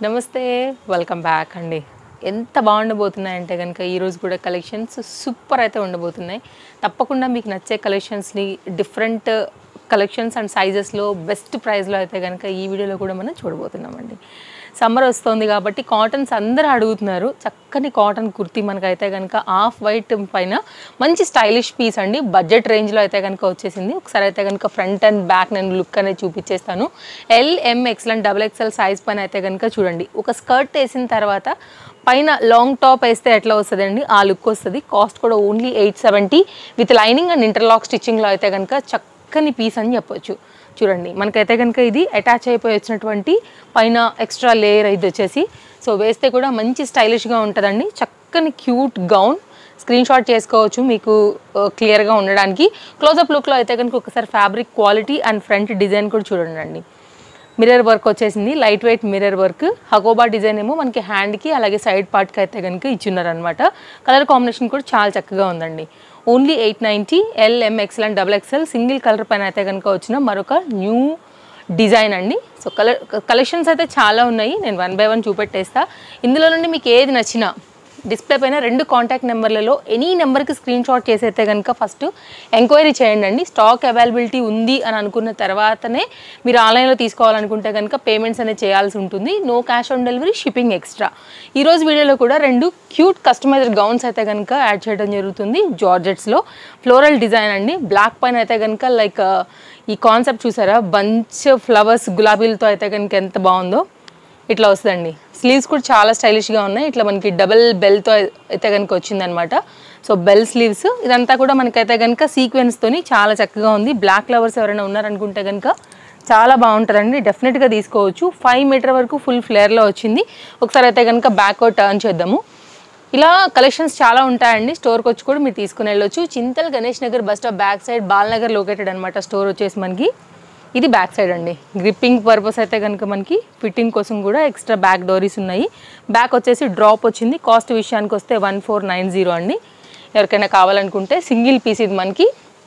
నమస్తే welcome back అండి ఎంత బాగుండబోతున్నాయంటే కనుక ఈరోజు కూడా కలెక్షన్స్ సూపర్ అయితే ఉండబోతున్నాయి తప్పకుండా మీకు నచ్చే కలెక్షన్స్ని డిఫరెంట్ కలెక్షన్స్ అండ్ సైజెస్లో బెస్ట్ ప్రైస్లో అయితే కనుక ఈ వీడియోలో కూడా మనం చూడబోతున్నామండి సమ్మర్ వస్తుంది కాబట్టి కాటన్స్ అందరూ అడుగుతున్నారు చక్కని కాటన్ కుర్తీ మనకైతే కనుక హాఫ్ వైట్ పైన మంచి స్టైలిష్ పీస్ అండి బడ్జెట్ రేంజ్లో అయితే కనుక వచ్చేసింది ఒకసారి అయితే కనుక ఫ్రంట్ అండ్ బ్యాక్ నేను లుక్ అనేది చూపించేస్తాను L M XL double XL size పైన అయితే కనుక చూడండి ఒక స్కర్ట్ వేసిన తర్వాత పైన లాంగ్ టాప్ వేస్తే ఎట్లా వస్తుందండి ఆ లుక్ వస్తుంది కాస్ట్ కూడా only eight seventy with lining and interlock స్టిచ్చింగ్లో అయితే కనుక చక్కని పీస్ అని చెప్పొచ్చు చూడండి మనకైతే కనుక ఇది అటాచ్ అయిపోయి వచ్చినటువంటి పైన ఎక్స్ట్రా లేయర్ ఇది వచ్చేసి సో వేస్తే కూడా మంచి స్టైలిష్గా ఉంటుందండి చక్కని క్యూట్ గౌన్ స్క్రీన్ షాట్ చేసుకోవచ్చు మీకు క్లియర్గా ఉండడానికి క్లోజప్ లుక్లో అయితే కనుక ఒకసారి fabric quality and front design కూడా చూడండి మిర్రర్ వర్క్ వచ్చేసింది లైట్ వెయిట్ మిర్రర్ వర్క్ హగోబా డిజైన్ ఏమో మనకి హ్యాండ్కి అలాగే సైడ్ పార్ట్కి అయితే కనుక ఇచ్చున్నారనమాట కలర్ కాంబినేషన్ కూడా చాలా చక్కగా ఉందండి only eight ninety L M XL and double XL single colour పైన అయితే కనుక వచ్చిన మరొక న్యూ డిజైన్ అండి సో కలర్ కలెక్షన్స్ అయితే చాలా ఉన్నాయి నేను వన్ బై వన్ చూపెట్టేస్తా ఇందులో నుండి మీకు ఏది నచ్చినా డిస్ప్లే పైన రెండు కాంటాక్ట్ నెంబర్లలో ఎనీ నెంబర్కి స్క్రీన్ షాట్ చేసైతే కనుక ఫస్ట్ ఎంక్వైరీ చేయండి అండి స్టాక్ అవైలబిలిటీ ఉంది అని అనుకున్న తర్వాతనే మీరు ఆన్లైన్లో తీసుకోవాలనుకుంటే కనుక పేమెంట్స్ అనేది చేయాల్సి ఉంటుంది no cash on delivery shipping extra ఈరోజు వీడియోలో కూడా రెండు క్యూట్ కస్టమైజ్డ్ గౌన్స్ అయితే కనుక యాడ్ చేయడం జరుగుతుంది జార్జెట్స్లో ఫ్లోరల్ డిజైన్ అండి బ్లాక్ పైన అయితే కనుక లైక్ ఈ కాన్సెప్ట్ చూసారా బంచ్ ఫ్లవర్స్ గులాబీలతో అయితే కనుక ఎంత బాగుందో ఇట్లా వస్తుందండి స్లీవ్స్ కూడా చాలా స్టైలిష్గా ఉన్నాయి ఇట్లా మనకి డబల్ బెల్తో అయితే కనుక వచ్చిందనమాట సో బెల్ స్లీవ్స్ ఇదంతా కూడా మనకైతే కనుక సీక్వెన్స్తోని చాలా చక్కగా ఉంది బ్లాక్ ఫ్లవర్స్ ఎవరైనా ఉన్నారనుకుంటే కనుక చాలా బాగుంటుందండి డెఫినెట్గా తీసుకోవచ్చు ఫైవ్ మీటర్ వరకు ఫుల్ ఫ్లేర్లో వచ్చింది ఒకసారి అయితే కనుక బ్యాక్ టర్న్ చేద్దాము ఇలా కలెక్షన్స్ చాలా ఉంటాయండి స్టోర్కి వచ్చి కూడా మీరు తీసుకుని వెళ్ళొచ్చు Chintal Ganesh Nagar bus stop back side Balnagar located అనమాట స్టోర్ వచ్చేసి మనకి ఇది బ్యాక్ సైడ్ అండి గ్రిప్పింగ్ పర్పస్ అయితే కనుక మనకి ఫిట్టింగ్ కోసం కూడా ఎక్స్ట్రా బ్యాక్ డోరీస్ ఉన్నాయి బ్యాక్ వచ్చేసి డ్రాప్ వచ్చింది కాస్ట్ విషయానికి వస్తే వన్ ఫోర్ నైన్ జీరో అండి ఎవరికైనా కావాలనుకుంటే సింగిల్ పీస్ ఇది మనకి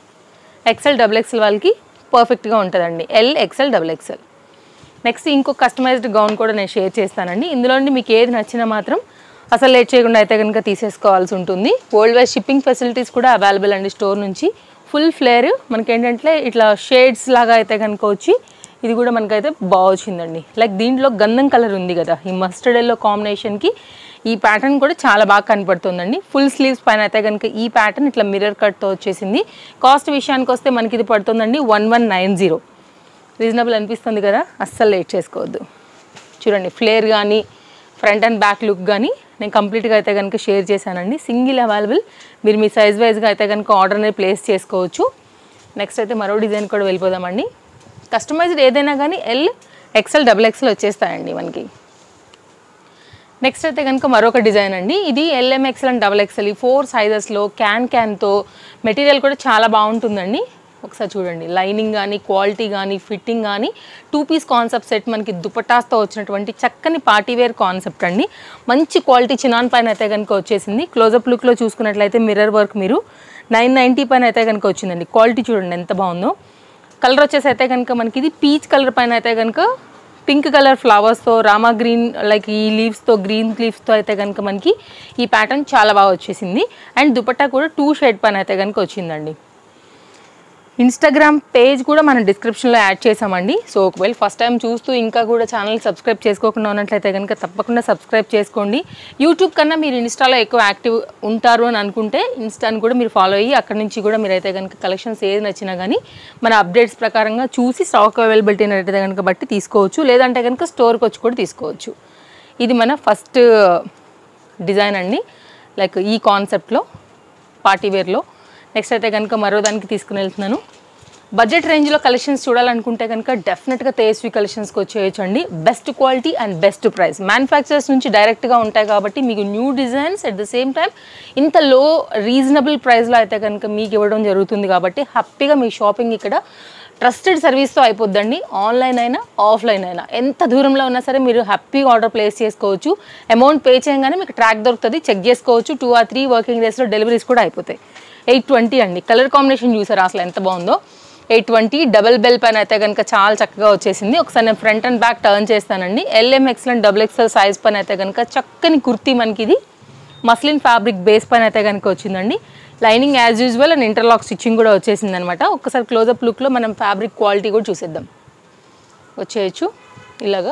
ఎక్సెల్ డబుల్ ఎక్సెల్ వాళ్ళకి పర్ఫెక్ట్గా ఉంటుందండి L XL double XL next ఇంకో కస్టమైజ్డ్ గౌన్ కూడా నేను షేర్ చేస్తానండి ఇందులో నుండి మీకు ఏది నచ్చినా మాత్రం అసలు లేట్ చేయకుండా అయితే కనుక తీసేసుకోవాల్సి ఉంటుంది వరల్డ్ వైడ్ షిప్పింగ్ ఫెసిలిటీస్ కూడా అవైలబుల్ అండి స్టోర్ నుంచి ఫుల్ ఫ్లేర్ మనకి ఏంటంటే ఇట్లా షేడ్స్ లాగా అయితే కనుక వచ్చి ఇది కూడా మనకైతే బాగా వచ్చిందండి లైక్ దీంట్లో గంధం కలర్ ఉంది కదా ఈ మస్టర్డ్ ఎల్లో కాంబినేషన్కి ఈ ప్యాటర్న్ కూడా చాలా బాగా కనపడుతుందండి ఫుల్ స్లీవ్స్ పైన అయితే కనుక ఈ ప్యాటర్న్ ఇట్లా మిర్రర్ కట్తో వచ్చేసింది కాస్ట్ విషయానికి వస్తే మనకి ఇది పడుతుందండి one one nine zero reasonable అనిపిస్తుంది కదా అస్సలు లేట్ చేసుకోవద్దు చూడండి ఫ్లేర్ కానీ ఫ్రంట్ అండ్ బ్యాక్ లుక్ కానీ నేను కంప్లీట్గా అయితే కనుక షేర్ చేశానండి సింగిల్ అవైలబుల్ మీరు మీ సైజ్ వైజ్గా అయితే కనుక ఆర్డర్ అనేది ప్లేస్ చేసుకోవచ్చు నెక్స్ట్ అయితే మరో డిజైన్ కూడా వెళ్ళిపోదామండి కస్టమైజ్డ్ ఏదైనా కానీ ఎల్ ఎక్సెల్ డబుల్ ఎక్సెల్ వచ్చేస్తాయండి మనకి నెక్స్ట్ అయితే కనుక మరొక డిజైన్ అండి ఇది L M XL and double XL ఈ ఫోర్ సైజెస్లో క్యాన్ క్యాన్తో మెటీరియల్ కూడా చాలా బాగుంటుందండి ఒకసారి చూడండి లైనింగ్ కానీ క్వాలిటీ కానీ ఫిట్టింగ్ కానీ టూ పీస్ కాన్సెప్ట్ సెట్ మనకి దుపటాస్తో వచ్చినటువంటి చక్కని పార్టీవేర్ కాన్సెప్ట్ అండి మంచి క్వాలిటీ చినాన్ పైన అయితే కనుక వచ్చేసింది క్లోజప్ లుక్లో చూసుకున్నట్లయితే మిర్రర్ వర్క్ మీరు నైన్ నైంటీ పైన అయితే కనుక వచ్చిందండి క్వాలిటీ చూడండి ఎంత బాగుందో కలర్ వచ్చేసి అయితే కనుక మనకి ఇది పీచ్ కలర్ పైన అయితే కనుక పింక్ కలర్ ఫ్లవర్స్తో రామా గ్రీన్ లైక్ ఈ లీవ్స్తో గ్రీన్ లీవ్స్తో అయితే కనుక మనకి ఈ ప్యాటర్న్ చాలా బాగా వచ్చేసింది అండ్ దుపట్టా కూడా టూ షేడ్ పైన అయితే కనుక వచ్చిందండి ఇన్స్టాగ్రామ్ పేజ్ కూడా మనం డిస్క్రిప్షన్లో యాడ్ చేసామండి సో ఒకవేళ ఫస్ట్ టైం చూస్తూ ఇంకా కూడా ఛానల్ సబ్స్క్రైబ్ చేసుకోకుండా ఉన్నట్లయితే కనుక తప్పకుండా సబ్స్క్రైబ్ చేసుకోండి యూట్యూబ్ కన్నా మీరు ఇన్స్టాలో ఎక్కువ యాక్టివ్ ఉంటారు అని అనుకుంటే ఇన్స్టాని కూడా మీరు ఫాలో అయ్యి అక్కడ నుంచి కూడా మీరైతే కనుక కలెక్షన్స్ ఏది నచ్చినా కానీ మన అప్డేట్స్ ప్రకారంగా చూసి స్టాక్ అవైలబిలిటీ అయితే కనుక బట్టి తీసుకోవచ్చు లేదంటే కనుక స్టోర్కి వచ్చి కూడా తీసుకోవచ్చు ఇది మన ఫస్ట్ డిజైన్ అండి లైక్ ఈ కాన్సెప్ట్లో పార్టీ వేర్లో నెక్స్ట్ అయితే కనుక మరో దానికి తీసుకుని వెళ్తున్నాను బడ్జెట్ రేంజ్లో కలెక్షన్స్ చూడాలనుకుంటే కనుక డెఫినెట్గా తేజస్వి కలెక్షన్స్కి వచ్చేయచ్చండి best quality and best price manufacturers నుంచి డైరెక్ట్గా ఉంటాయి కాబట్టి మీకు new designs at the same time ఇంత లో రీజనబుల్ ప్రైస్లో అయితే కనుక మీకు ఇవ్వడం జరుగుతుంది కాబట్టి హ్యాపీగా మీ షాపింగ్ ఇక్కడ ట్రస్టెడ్ సర్వీస్తో అయిపోద్దండి ఆన్లైన్ అయినా ఆఫ్లైన్ అయినా ఎంత దూరంలో ఉన్నా సరే మీరు హ్యాపీగా ఆర్డర్ ప్లేస్ చేసుకోవచ్చు అమౌంట్ పే చేయగానే మీకు ట్రాక్ దొరుకుతుంది చెక్ చేసుకోవచ్చు టూ ఆర్ త్రీ వర్కింగ్ డేస్లో డెలివరీస్ కూడా అయిపోతాయి ఎయిట్ ట్వంటీ అండి కలర్ కాంబినేషన్ చూసారా అసలు ఎంత బాగుందో ఎయిట్ ట్వంటీ డబుల్ బెల్ పైన అయితే కనుక చాలా చక్కగా వచ్చేసింది ఒకసారి నేను ఫ్రంట్ అండ్ బ్యాక్ టర్న్ చేస్తానండి L M XL double XL size పైన అయితే కనుక చక్కని కుర్తీ మనకి ఇది మస్లిన్ ఫ్యాబ్రిక్ బేస్ పైన అయితే కనుక వచ్చిందండి lining as usual and interlock stitching కూడా వచ్చేసింది అనమాట ఒకసారి క్లోజప్ లుక్లో మనం ఫ్యాబ్రిక్ క్వాలిటీ కూడా చూసేద్దాం వచ్చేయచ్చు ఇలాగా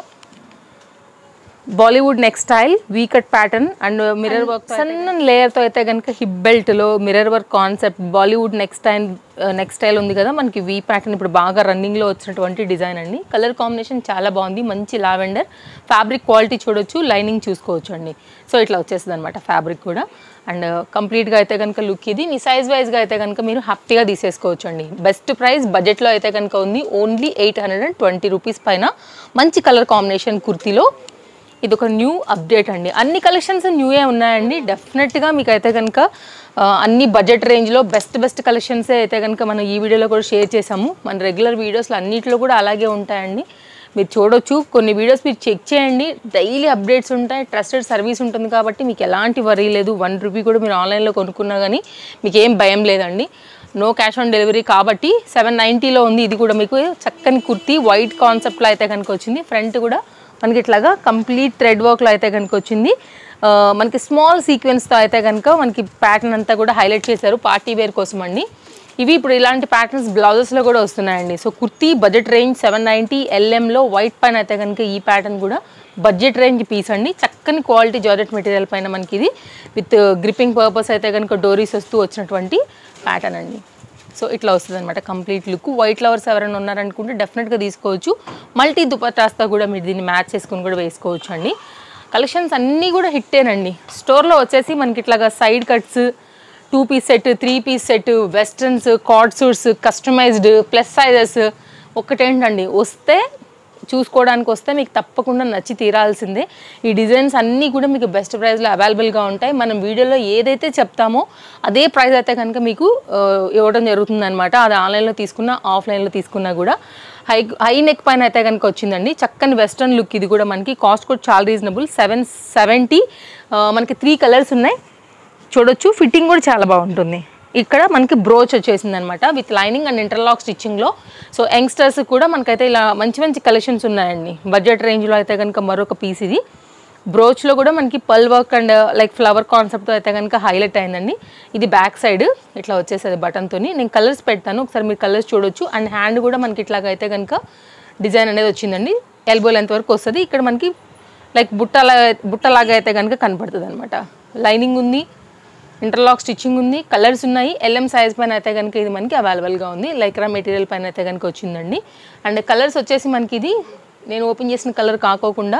Bollywood neck style V cut pattern and mirror work సన్న లేయర్తో అయితే కనుక హిప్ బెల్ట్లో mirror work concept Bollywood neck style neck style ఉంది కదా మనకి వీ ప్యాటర్న్ ఇప్పుడు బాగా రన్నింగ్లో వచ్చినటువంటి డిజైన్ అండి కలర్ కాంబినేషన్ చాలా బాగుంది మంచి లావెండర్ ఫ్యాబ్రిక్ క్వాలిటీ చూడొచ్చు లైనింగ్ చూసుకోవచ్చు అండి సో ఇట్లా వచ్చేస్తుంది అనమాట ఫ్యాబ్రిక్ కూడా అండ్ కంప్లీట్గా అయితే కనుక లుక్ ఇది మీ సైజ్ వైజ్గా అయితే కనుక మీరు హ్యాపీగా తీసేసుకోవచ్చు అండి బెస్ట్ ప్రైస్ బడ్జెట్లో అయితే కనుక ఉంది only eight hundred and twenty rupees పైన మంచి కలర్ కాంబినేషన్ కుర్తీలో ఇది ఒక న్యూ అప్డేట్ అండి అన్ని కలెక్షన్స్ న్యూయే ఉన్నాయండి డెఫినెట్గా మీకు అయితే కనుక ఆ, అన్ని బడ్జెట్ రేంజ్లో బెస్ట్ బెస్ట్ కలెక్షన్స్ అయితే కనుక మనం ఈ వీడియోలో కూడా షేర్ చేసాము మన రెగ్యులర్ వీడియోస్లో అన్నిట్లో కూడా అలాగే ఉంటాయండి మీరు చూడొచ్చు కొన్ని వీడియోస్ మీరు చెక్ చేయండి డైలీ అప్డేట్స్ ఉంటాయి ట్రస్టెడ్ సర్వీస్ ఉంటుంది కాబట్టి మీకు ఎలాంటి వరీ లేదు వన్ రూపీ కూడా మీరు ఆన్లైన్లో కొనుక్కున్నా కానీ మీకు ఏం భయం లేదండి నో క్యాష్ ఆన్ డెలివరీ కాబట్టి సెవెన్ నైంటీలో ఉంది ఇది కూడా మీకు చక్కని కుర్తీ వైట్ కాన్సెప్ట్లో అయితే కనుక వచ్చింది ఫ్రంట్ కూడా మనకి ఇట్లాగా కంప్లీట్ థ్రెడ్ వర్క్లో అయితే కనుక వచ్చింది ఆ, మనకి స్మాల్ సీక్వెన్స్తో అయితే కనుక మనకి ప్యాటర్న్ అంతా కూడా హైలైట్ చేశారు పార్టీ వేర్ కోసం అండి ఇవి ఇప్పుడు ఇలాంటి ప్యాటర్న్స్ బ్లౌజెస్లో కూడా వస్తున్నాయండి so kurti budget range seven ninety ఎల్ఎంలో వైట్ పైన అయితే కనుక ఈ ప్యాటర్న్ కూడా బడ్జెట్ రేంజ్ పీస్ అండి చక్కని క్వాలిటీ జార్జెట్ మెటీరియల్ పైన మనకి ఇది విత్ గ్రిప్పింగ్ పర్పస్ అయితే కనుక డోరీస్ వస్తూ వచ్చినటువంటి ప్యాటర్న్ అండి సో ఇట్లా వస్తుంది అనమాట కంప్లీట్ లుక్ వైట్ ఫ్లవర్స్ ఎవరైనా ఉన్నారనుకుంటే డెఫినెట్గా తీసుకోవచ్చు మల్టీ దుపట్టాస్తో కూడా మీరు దీన్ని మ్యాచ్ చేసుకుని కూడా వేసుకోవచ్చు అండి కలెక్షన్స్ అన్నీ కూడా హిట్టేనండి స్టోర్లో వచ్చేసి మనకి ఇట్లాగా side cuts two piece set three piece set westerns cord suits customised plus sizes ఒక్కటేంటండి వస్తే చూసుకోవడానికి వస్తే మీకు తప్పకుండా నచ్చి తీరాల్సిందే ఈ డిజైన్స్ అన్నీ కూడా మీకు బెస్ట్ ప్రైస్లో అవైలబుల్గా ఉంటాయి మనం వీడియోలో ఏదైతే చెప్తామో అదే ప్రైస్ అయితే కనుక మీకు ఆ, ఇవ్వడం జరుగుతుంది అనమాట అది ఆన్లైన్లో తీసుకున్నా ఆఫ్లైన్లో తీసుకున్నా కూడా హై హై నెక్ పైన అయితే కనుక వచ్చిందండి చక్కని వెస్ట్రన్ లుక్ ఇది కూడా మనకి కాస్ట్ కూడా చాలా రీజనబుల్ సెవెన్ సెవెంటీ మనకి త్రీ కలర్స్ ఉన్నాయి చూడొచ్చు ఫిట్టింగ్ కూడా చాలా బాగుంటుంది ఇక్కడ మనకి బ్రోచ్ వచ్చేసింది అనమాట విత్ లైనింగ్ అండ్ ఇంటర్లాక్ స్టిచ్చింగ్లో సో యంగ్స్టర్స్ కూడా మనకైతే ఇలా మంచి మంచి కలెక్షన్స్ ఉన్నాయండి బడ్జెట్ రేంజ్లో అయితే కనుక మరొక పీస్ ఇది బ్రోచ్లో కూడా మనకి పల్ వర్క్ అండ్ లైక్ ఫ్లవర్ కాన్సెప్ట్తో అయితే కనుక హైలైట్ అయిందండి ఇది బ్యాక్ సైడ్ ఇట్లా వచ్చేసేది బటన్తోని నేను కలర్స్ పెడతాను ఒకసారి మీరు కలర్స్ చూడొచ్చు అండ్ హ్యాండ్ కూడా మనకి ఇట్లాగ అయితే కనుక డిజైన్ అనేది వచ్చిందండి ఎల్బో లెంత్ వరకు వస్తుంది ఇక్కడ మనకి లైక్ బుట్టలా బుట్టలాగా అయితే కనుక కనపడుతుంది అనమాట లైనింగ్ ఉంది ఇంటర్లాక్ స్టిచ్చింగ్ ఉంది కలర్స్ ఉన్నాయి ఎల్ఎం సైజ్ పైన అయితే కనుక ఇది మనకి అవైలబుల్గా ఉంది లైక్రా మెటీరియల్ పైన అయితే కనుక వచ్చిందండి అండ్ కలర్స్ వచ్చేసి మనకి ఇది నేను ఓపెన్ చేసిన కలర్ కాకోకుండా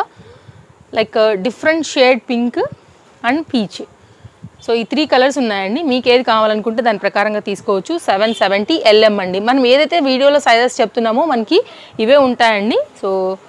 like different shade pink and peach so ఈ త్రీ కలర్స్ ఉన్నాయండి మీకు ఏది కావాలనుకుంటే దాని ప్రకారంగా తీసుకోవచ్చు సెవెన్ సెవెంటీ ఎల్ఎం అండి మనం ఏదైతే వీడియోలో సైజెస్ చెప్తున్నామో మనకి ఇవే ఉంటాయండి సో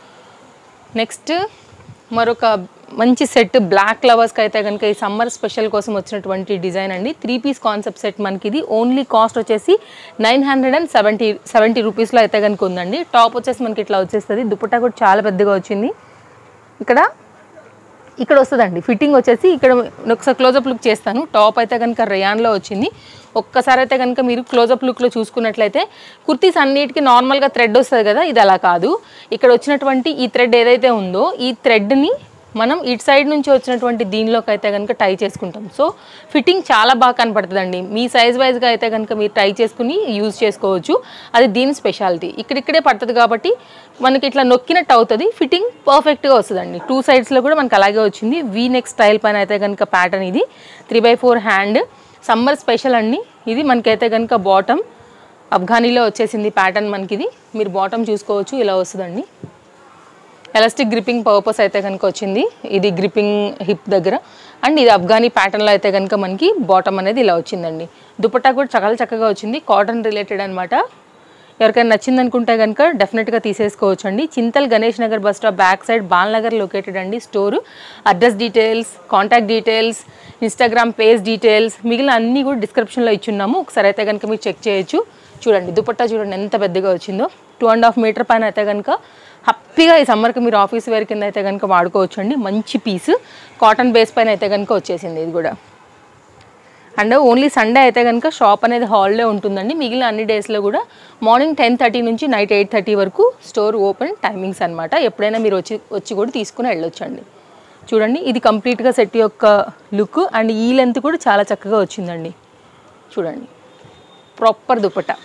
నెక్స్ట్ మరొక మంచి సెట్ బ్లాక్ ఫ్లవర్స్కి అయితే కనుక ఈ సమ్మర్ స్పెషల్ కోసం వచ్చినటువంటి డిజైన్ అండి త్రీ పీస్ కాన్సెప్ట్ సెట్ మనకి ఇది ఓన్లీ కాస్ట్ వచ్చేసి nine hundred and seventy seventy రూపీస్లో అయితే కనుక ఉందండి టాప్ వచ్చేసి మనకి ఇట్లా వచ్చేస్తుంది దుపట్టా కూడా చాలా పెద్దగా వచ్చింది ఇక్కడ ఇక్కడ వస్తుందండి ఫిట్టింగ్ వచ్చేసి ఇక్కడ ఒకసారి క్లోజప్ లుక్ చేస్తాను టాప్ అయితే కనుక రేయాన్లో వచ్చింది ఒక్కసారి అయితే కనుక మీరు క్లోజప్ లుక్లో చూసుకున్నట్లయితే కుర్తీస్ అన్నిటికీ నార్మల్గా థ్రెడ్ వస్తుంది కదా ఇది అలా కాదు ఇక్కడ వచ్చినటువంటి ఈ థ్రెడ్ ఏదైతే ఉందో ఈ థ్రెడ్ని మనం ఇటు సైడ్ నుంచి వచ్చినటువంటి దీనిలోకి అయితే కనుక టై చేసుకుంటాం సో ఫిట్టింగ్ చాలా బాగా కనపడుతుందండి మీ సైజ్ వైజ్గా అయితే కనుక మీరు టై చేసుకుని యూజ్ చేసుకోవచ్చు అది దీని స్పెషాలిటీ ఇక్కడిక్కడే పడుతుంది కాబట్టి మనకి ఇట్లా నొక్కినట్టు అవుతుంది ఫిట్టింగ్ పర్ఫెక్ట్గా వస్తుందండి టూ సైడ్స్లో కూడా మనకి అలాగే వచ్చింది వీ నెక్ స్టైల్ పైన అయితే కనుక ప్యాటర్న్ ఇది three by four hand summer special అండి ఇది మనకైతే కనుక బాటమ్ అఫ్ఘానీలో వచ్చేసింది ప్యాటర్న్ మనకి ఇది మీరు బాటమ్ చూసుకోవచ్చు ఇలా వస్తుందండి ఎలాస్టిక్ గ్రిప్పింగ్ పర్పస్ అయితే కనుక వచ్చింది ఇది గ్రిప్పింగ్ హిప్ దగ్గర అండ్ ఇది అఫ్ఘానీ ప్యాటర్న్లో అయితే కనుక మనకి బాటమ్ అనేది ఇలా వచ్చిందండి దుపట్టా కూడా చాలా చక్కగా వచ్చింది కాటన్ రిలేటెడ్ అనమాట ఎవరికైనా నచ్చింది అనుకుంటే కనుక డెఫినెట్గా తీసేసుకోవచ్చు అండి Chintal Ganesh Nagar bus stop back side Bal Nagar located అండి store address details contact details Instagram page details మిగిలిన అన్నీ కూడా డిస్క్రిప్షన్లో ఇచ్చున్నాము ఒకసారి అయితే కనుక మీరు చెక్ చేయొచ్చు చూడండి దుపట్టా చూడండి ఎంత పెద్దగా వచ్చిందో టూ అండ్ హాఫ్ మీటర్ పైన అయితే కనుక హ్యాపీగా ఈ సమ్మర్కి మీరు ఆఫీస్ వేర్ కింద అయితే కనుక వాడుకోవచ్చు అండి మంచి పీస్ కాటన్ బేస్ పైన అయితే కనుక వచ్చేసింది ఇది కూడా అండ్ ఓన్లీ సండే అయితే కనుక షాప్ అనేది హాలిడే ఉంటుందండి మిగిలిన అన్ని డేస్లో కూడా మార్నింగ్ టెన్ థర్టీ నుంచి నైట్ ఎయిట్ థర్టీ వరకు స్టోర్ ఓపెన్ టైమింగ్స్ అనమాట ఎప్పుడైనా మీరు వచ్చి వచ్చి కూడా తీసుకుని వెళ్ళొచ్చండి చూడండి ఇది కంప్లీట్గా సెట్ యొక్క లుక్ అండ్ ఈ లెంత్ కూడా చాలా చక్కగా వచ్చిందండి చూడండి proper dupatta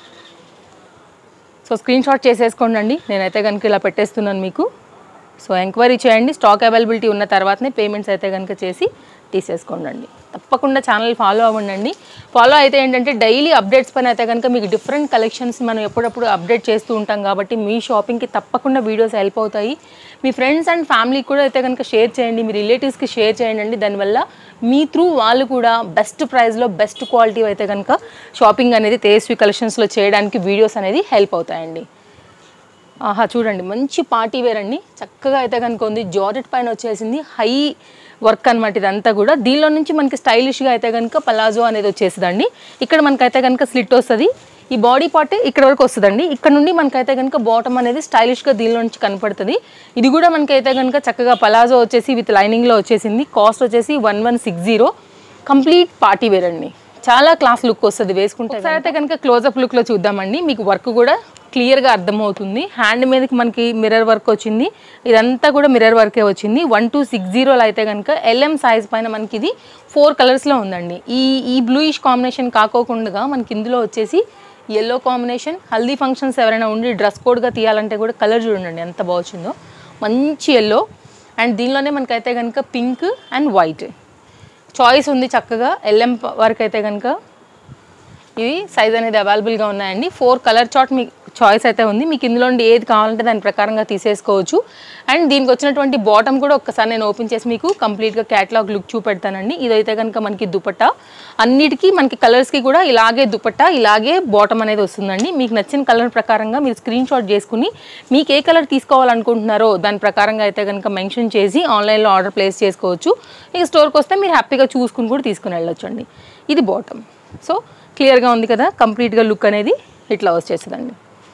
so screenshot చేసేసుకోండి నేనైతే కనుక ఇలా పెట్టేస్తున్నాను మీకు సో ఎంక్వైరీ చేయండి స్టాక్ అవైలబిలిటీ ఉన్న తర్వాతనే పేమెంట్స్ అయితే కనుక చేసి తీసేసుకోండి తప్పకుండా ఛానల్ ఫాలో అవ్వండి ఫాలో అయితే ఏంటంటే డైలీ అప్డేట్స్ పైన అయితే కనుక మీకు డిఫరెంట్ కలెక్షన్స్ మనం ఎప్పుడప్పుడు అప్డేట్ చేస్తూ ఉంటాం కాబట్టి మీ షాపింగ్కి తప్పకుండా వీడియోస్ హెల్ప్ అవుతాయి మీ ఫ్రెండ్స్ అండ్ ఫ్యామిలీకి కూడా అయితే కనుక షేర్ చేయండి మీ రిలేటివ్స్కి షేర్ చేయండి దానివల్ల మీ త్రూ వాళ్ళు కూడా బెస్ట్ ప్రైస్లో బెస్ట్ క్వాలిటీ అయితే కనుక షాపింగ్ అనేది తేజస్వి కలెక్షన్స్లో చేయడానికి వీడియోస్ అనేది హెల్ప్ అవుతాయండి ఆహా చూడండి మంచి పార్టీ వేర్ అండి చక్కగా అయితే కనుక ఉంది జార్జెట్ పైన వచ్చేసింది హై వర్క్ అనమాట ఇదంతా కూడా దీనిలో నుంచి మనకి స్టైలిష్గా అయితే కనుక పలాజో అనేది వచ్చేసిందండి ఇక్కడ మనకైతే కనుక స్లిట్ వస్తుంది ఈ బాడీ పార్ట్ ఇక్కడ వరకు వస్తుందండి ఇక్కడ నుండి మనకైతే కనుక బాటమ్ అనేది స్టైలిష్గా దీనిలో నుంచి కనపడుతుంది ఇది కూడా మనకైతే కనుక చక్కగా పలాజో వచ్చేసి విత్ లైనింగ్లో వచ్చేసింది కాస్ట్ వచ్చేసి one one six zero complete party wear అండి చాలా క్లాస్ లుక్ వస్తుంది వేసుకుంటే ఒకసారి అయితే కనుక క్లోజప్ లుక్లో చూద్దామండి మీకు వర్క్ కూడా క్లియర్గా అర్థమవుతుంది హ్యాండ్ మీదకి మనకి మిర్రర్ వర్క్ వచ్చింది ఇదంతా కూడా మిర్రర్ వర్కే వచ్చింది వన్ టూ సిక్స్ జీరోలో అయితే కనుక ఎల్ఎం సైజ్ పైన మనకి ఇది ఫోర్ కలర్స్లో ఉందండి ఈ ఈ బ్లూయిష్ కాంబినేషన్ కాకోకుండా మనకి ఇందులో వచ్చేసి ఎల్లో కాంబినేషన్ హల్దీ ఫంక్షన్స్ ఎవరైనా ఉండి డ్రెస్ కోడ్గా తీయాలంటే కూడా కలర్ చూడండి ఎంత బాగుందో మంచి ఎల్లో అండ్ దీనిలోనే మనకైతే కనుక పింక్ అండ్ వైట్ చాయిస్ ఉంది చక్కగా ఎల్ఎం వరకు అయితే కనుక ఇవి సైజ్ అనేది అవైలబుల్గా ఉన్నాయండి ఫోర్ కలర్ చార్ట్ మీకు చాయిస్ అయితే ఉంది మీకు ఇందులో నుండి ఏది కావాలంటే దాని ప్రకారంగా తీసేసుకోవచ్చు అండ్ దీనికి వచ్చినటువంటి బాటమ్ కూడా ఒక్కసారి నేను ఓపెన్ చేసి మీకు కంప్లీట్గా క్యాటలాగ్ లుక్ చూపెడతానండి ఇదైతే కనుక మనకి దుపట్టా అన్నిటికీ మనకి కలర్స్కి కూడా ఇలాగే దుపట్టా ఇలాగే బాటమ్ అనేది వస్తుందండి మీకు నచ్చిన కలర్ ప్రకారంగా మీరు స్క్రీన్ షాట్ చేసుకుని మీకు ఏ కలర్ తీసుకోవాలనుకుంటున్నారో దాని ప్రకారంగా అయితే కనుక మెన్షన్ చేసి ఆన్లైన్లో ఆర్డర్ ప్లేస్ చేసుకోవచ్చు ఇక స్టోర్కి వస్తే మీరు హ్యాపీగా చూసుకుని కూడా తీసుకుని వెళ్ళొచ్చు అండి ఇది బాటమ్ సో క్లియర్గా ఉంది కదా కంప్లీట్గా లుక్ అనేది ఇట్లా వచ్చేస్తుందండి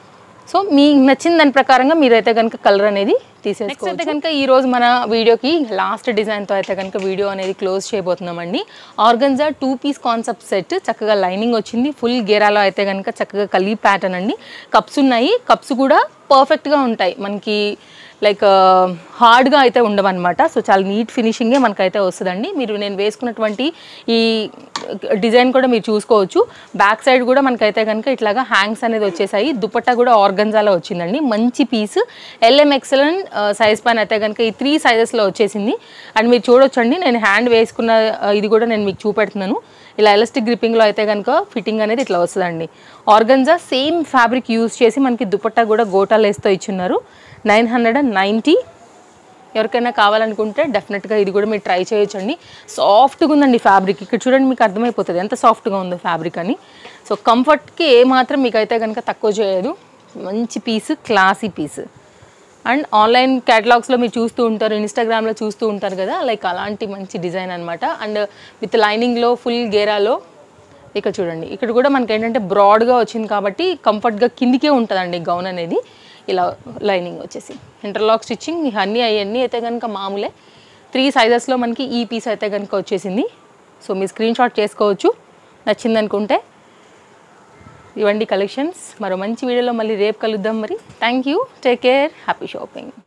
సో మీకు నచ్చిన దాని ప్రకారంగా మీరైతే కనుక కలర్ అనేది తీసేసుకోవచ్చు నెక్స్ట్ అయితే కనుక ఈ రోజు మన వీడియోకి లాస్ట్ డిజైన్తో అయితే కనుక వీడియో అనేది క్లోజ్ చేయబోతున్నామండి organza two piece concept set చక్కగా లైనింగ్ వచ్చింది ఫుల్ గేరాలో అయితే కనుక చక్కగా కలీ ప్యాటర్న్ అండి కప్స్ ఉన్నాయి కప్స్ కూడా పర్ఫెక్ట్గా ఉంటాయి మనకి లైక్ హార్డ్గా అయితే ఉండవన్నమాట సో చాలా నీట్ ఫినిషింగే మనకైతే వస్తుందండి మీరు నేను వేసుకున్నటువంటి ఈ డిజైన్ కూడా మీరు చూసుకోవచ్చు బ్యాక్ సైడ్ కూడా మనకైతే కనుక ఇట్లాగా హ్యాంగ్స్ అనేది వచ్చేసాయి దుపట్టా కూడా ఆర్గన్జాలో వచ్చిందండి మంచి పీస్ ఎల్ఎం ఎక్సలెంట్ సైజ్ పైన అయితే కనుక ఈ త్రీ సైజెస్లో వచ్చేసింది అండ్ మీరు చూడొచ్చండి నేను హ్యాండ్ వేసుకున్న ఆ, ఇది కూడా నేను మీకు చూపెడుతున్నాను ఇలా ఎలాస్టిక్ గ్రిప్పింగ్లో అయితే కనుక ఫిట్టింగ్ అనేది ఇట్లా వస్తుందండి ఆర్గన్జా సేమ్ ఫ్యాబ్రిక్ యూస్ చేసి మనకి దుపట్టా కూడా గోటా లేస్తో ఇచ్చున్నారు నైన్ హండ్రెడ్ అండ్ నైంటీ ఎవరికైనా కావాలనుకుంటే డెఫినెట్గా ఇది కూడా మీరు ట్రై చేయొచ్చండి సాఫ్ట్గా ఉందండి ఫ్యాబ్రిక్ ఇక్కడ చూడండి మీకు అర్థమైపోతుంది ఎంత సాఫ్ట్గా ఉందో ఫ్యాబ్రిక్ అని సో కంఫర్ట్కి ఏ మాత్రం మీకు అయితే కనుక తక్కువ చేయదు మంచి piece classy piece and online క్యాటలాగ్స్లో మీరు చూస్తూ ఉంటారు ఇన్స్టాగ్రామ్లో చూస్తూ ఉంటారు కదా లైక్ అలాంటి మంచి డిజైన్ అనమాట అండ్ విత్ లైనింగ్లో ఫుల్ గేరాలో ఇక్కడ చూడండి ఇక్కడ కూడా మనకి ఏంటంటే బ్రాడ్గా వచ్చింది కాబట్టి కంఫర్ట్గా కిందికే ఉంటుందండి గౌన్ అనేది ఇలా లైనింగ్ వచ్చేసి ఇంటర్లాక్ స్టిచ్చింగ్ అన్నీ అవన్నీ అయితే కనుక మామూలే త్రీ సైజెస్లో మనకి ఈ పీస్ అయితే కనుక వచ్చేసింది సో మీ స్క్రీన్ షాట్ చేసుకోవచ్చు నచ్చింది అనుకుంటే ఇవ్వండి కలెక్షన్స్ మరో మంచి వీడియోలో మళ్ళీ రేపు కలుద్దాం మరి thank you take care happy shopping